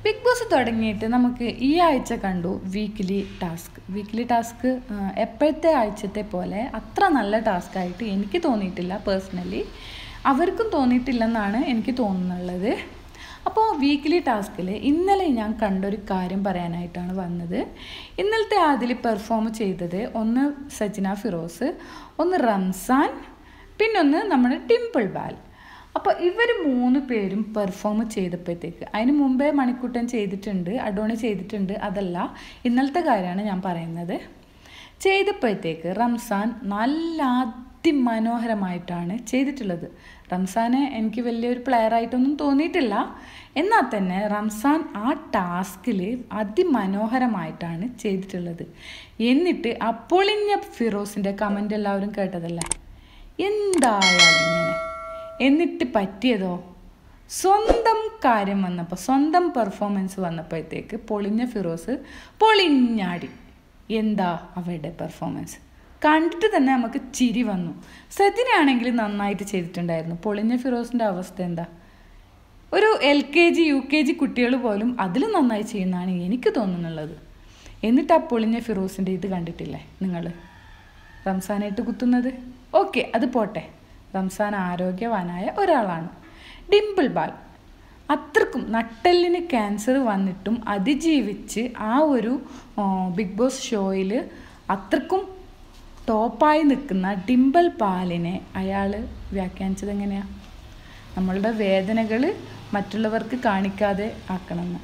big boss തുടങ്ങിയിട്ട് നമുക്ക് ഈ ആഴ്ച കണ്ടു വീക്ക്ലി ടാസ്ക് വീക്ക്ലി ടാസ്ക് എപ്പോഴത്തെ ആഴ്ചത്തെ പോലെ അത്ര നല്ല ടാസ്ക് ആയിട്ട് എനിക്ക് തോന്നിയിട്ടില്ല പേഴ്സണലി അവർക്കും തോന്നിയിട്ടില്ലെന്നാണ് എനിക്ക് തോന്നുന്നുള്ളത് അപ്പോൾ വീക്ക്ലി ടാസ്കിൽ ഇന്നലെ ഞാൻ കണ്ടൊരു കാര്യം പറയാനായിട്ടാണ് വന്നത് ഇന്നലത്തെ അതിൽ പെർഫോം ചെയ്തത് ഒന്ന് സജിന ഫിറോസ് ഒന്ന് റംസാൻ പിന്നൊന്ന് നമ്മുടെ ടിമ്പിൾ ബാൽ അപ്പോൾ ഇവർ മൂന്ന് പേരും പെർഫോം ചെയ്തപ്പോഴത്തേക്ക് അതിന് മുമ്പേ മണിക്കുട്ടൻ ചെയ്തിട്ടുണ്ട് അഡോണി ചെയ്തിട്ടുണ്ട് അതല്ല ഇന്നലത്തെ കാര്യമാണ് ഞാൻ പറയുന്നത് ചെയ്തപ്പോഴത്തേക്ക് റംസാൻ നല്ല അതിമനോഹരമായിട്ടാണ് ചെയ്തിട്ടുള്ളത് റംസാനെ എനിക്ക് വലിയൊരു പ്ലെയർ ആയിട്ടൊന്നും തോന്നിയിട്ടില്ല എന്നാൽ തന്നെ റംസാൻ ആ ടാസ്കിൽ അതിമനോഹരമായിട്ടാണ് ചെയ്തിട്ടുള്ളത് എന്നിട്ട് ആ പൊളിഞ്ഞ ഫിറോസിൻ്റെ കമൻ്റ് എല്ലാവരും കേട്ടതല്ലേ എന്തായാലും ഇങ്ങനെ എന്നിട്ട് പറ്റിയതോ സ്വന്തം കാര്യം വന്നപ്പോൾ സ്വന്തം പെർഫോമൻസ് വന്നപ്പോഴത്തേക്ക് പൊളിഞ്ഞ ഫിറോസ് പൊളിഞ്ഞാടി എന്താ അവരുടെ പെർഫോമൻസ് കണ്ടിട്ട് തന്നെ നമുക്ക് ചിരി വന്നു സജിനാണെങ്കിൽ നന്നായിട്ട് ചെയ്തിട്ടുണ്ടായിരുന്നു പൊളിഞ്ഞ ഫിറോസിൻ്റെ അവസ്ഥ എന്താ ഒരു L K G U K G കുട്ടികൾ പോലും അതിലും നന്നായി ചെയ്യുന്നതാണ് എനിക്ക് തോന്നുന്നുള്ളത് എന്നിട്ട് ആ പൊളിഞ്ഞ ഫിറോസിൻ്റെ ഇത് കണ്ടിട്ടില്ലേ നിങ്ങൾ റംസാനായിട്ട് കുത്തുന്നത് ഓക്കെ അത് പോട്ടെ റംസാൻ ആരോഗ്യവാനായ ഒരാളാണ് ഡിംപിൾ ബാൽ അത്രക്കും നട്ടെല്ലിന് ക്യാൻസർ വന്നിട്ടും അതിജീവിച്ച് ആ ഒരു ബിഗ് ബോസ് ഷോയിൽ അത്രക്കും ടോപ്പായി നിൽക്കുന്ന ഡിംപിൾ പാലിനെ അയാൾ വ്യാഖ്യാനിച്ചത് എങ്ങനെയാണ് നമ്മളുടെ വേദനകൾ മറ്റുള്ളവർക്ക് കാണിക്കാതെ ആക്കണമെന്ന്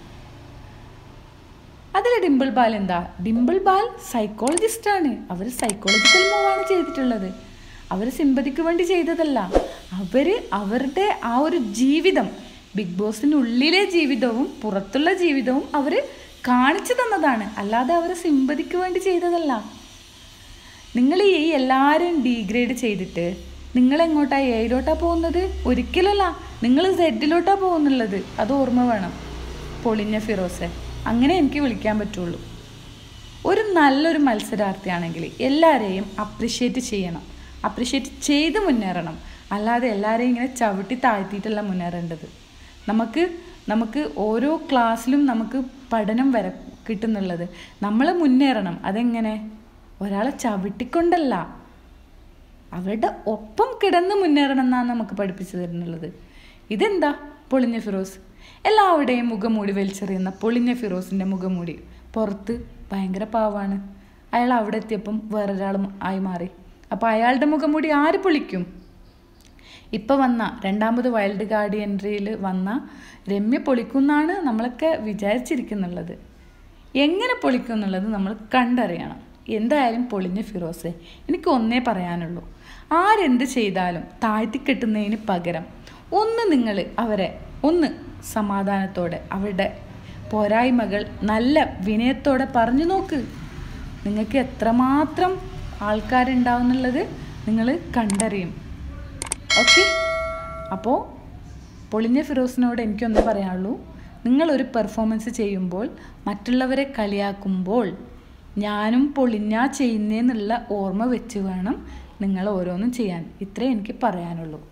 അതിൽ ഡിംപിൾ ബാൽ എന്താ ഡിംപിൾ ബാൽ സൈക്കോളജിസ്റ്റാണ് അവർ സൈക്കോളജിക്കൽ മൂവാണ് ചെയ്തിട്ടുള്ളത് അവർ സിമ്പതിക്ക് വേണ്ടി ചെയ്തതല്ല അവർ അവരുടെ ആ ഒരു ജീവിതം ബിഗ് ബോസിനുള്ളിലെ ജീവിതവും പുറത്തുള്ള ജീവിതവും അവർ കാണിച്ചു തന്നതാണ് അല്ലാതെ അവർ സിമ്പതിക്ക് വേണ്ടി ചെയ്തതല്ല നിങ്ങൾ ഈ എല്ലാവരും ഡീഗ്രേഡ് ചെയ്തിട്ട് നിങ്ങൾ എങ്ങോട്ടാ എയിലോട്ടാ പോകുന്നത് ഒരിക്കലല്ല നിങ്ങൾ സെഡിലോട്ടാ പോകുന്നുള്ളത് അത് ഓർമ്മ വേണം പൊളിഞ്ഞ ഫിറോസെ അങ്ങനെ എനിക്ക് വിളിക്കാൻ പറ്റുള്ളൂ ഒരു നല്ലൊരു മത്സരാർത്ഥിയാണെങ്കിൽ എല്ലാവരെയും അപ്രിഷ്യേറ്റ് ചെയ്യണം അപ്രിഷ്യേറ്റ് ചെയ്ത് മുന്നേറണം അല്ലാതെ എല്ലാവരെയും ഇങ്ങനെ ചവിട്ടി താഴ്ത്തിയിട്ടല്ല മുന്നേറേണ്ടത് നമുക്ക് നമുക്ക് ഓരോ ക്ലാസ്സിലും നമുക്ക് പഠനം വര കിട്ടുന്നുള്ളത് നമ്മൾ മുന്നേറണം അതെങ്ങനെ ഒരാളെ ചവിട്ടിക്കൊണ്ടല്ല അവരുടെ ഒപ്പം കിടന്ന് മുന്നേറണം എന്നാണ് നമുക്ക് പഠിപ്പിച്ചു തരുന്നുള്ളത് ഇതെന്താ പൊളിഞ്ഞ ഫിറോസ് എല്ലാവരുടെയും മുഖംമൂടി വലിച്ചെറിയുന്ന പൊളിഞ്ഞ ഫിറോസിൻ്റെ മുഖംമൂടി പുറത്ത് ഭയങ്കര പാവാണ് അയാൾ അവിടെ എത്തിയപ്പം വേറൊരാളും ആയി മാറി അപ്പോൾ അയാളുടെ മുഖംമൂടി ആര് പൊളിക്കും ഇപ്പം വന്ന രണ്ടാമത് വൈൽഡ് കാർഡ് എൻട്രിയിൽ വന്ന രമ്യ പൊളിക്കുന്നാണ് നമ്മളൊക്കെ വിചാരിച്ചിരിക്കുന്നുള്ളത് എങ്ങനെ പൊളിക്കും എന്നുള്ളത് നമ്മൾ കണ്ടറിയണം എന്തായാലും പൊളിഞ്ഞ ഫിറോസെ എനിക്ക് ഒന്നേ പറയാനുള്ളൂ ആരെന്ത് ചെയ്താലും താഴ്ത്തിക്കെട്ടുന്നതിന് പകരം ഒന്ന് നിങ്ങൾ അവരെ ഒന്ന് സമാധാനത്തോടെ അവരുടെ പോരായ്മകൾ നല്ല വിനയത്തോടെ പറഞ്ഞു നോക്ക് നിങ്ങൾക്ക് എത്രമാത്രം ആൾക്കാരുണ്ടാവുന്നുള്ളത് നിങ്ങൾ കണ്ടറിയും ഓക്കെ അപ്പോൾ പൊളിഞ്ഞ ഫിറോസിനോട് എനിക്കൊന്നേ പറയാനുള്ളൂ നിങ്ങളൊരു പെർഫോമൻസ് ചെയ്യുമ്പോൾ മറ്റുള്ളവരെ കളിയാക്കുമ്പോൾ ഞാനും പൊളിഞ്ഞാ ചെയ്യുന്നതെന്നുള്ള ഓർമ്മ വെച്ച് വേണം നിങ്ങൾ ഓരോന്നും ചെയ്യാൻ ഇത്രേ എനിക്ക് പറയാനുള്ളൂ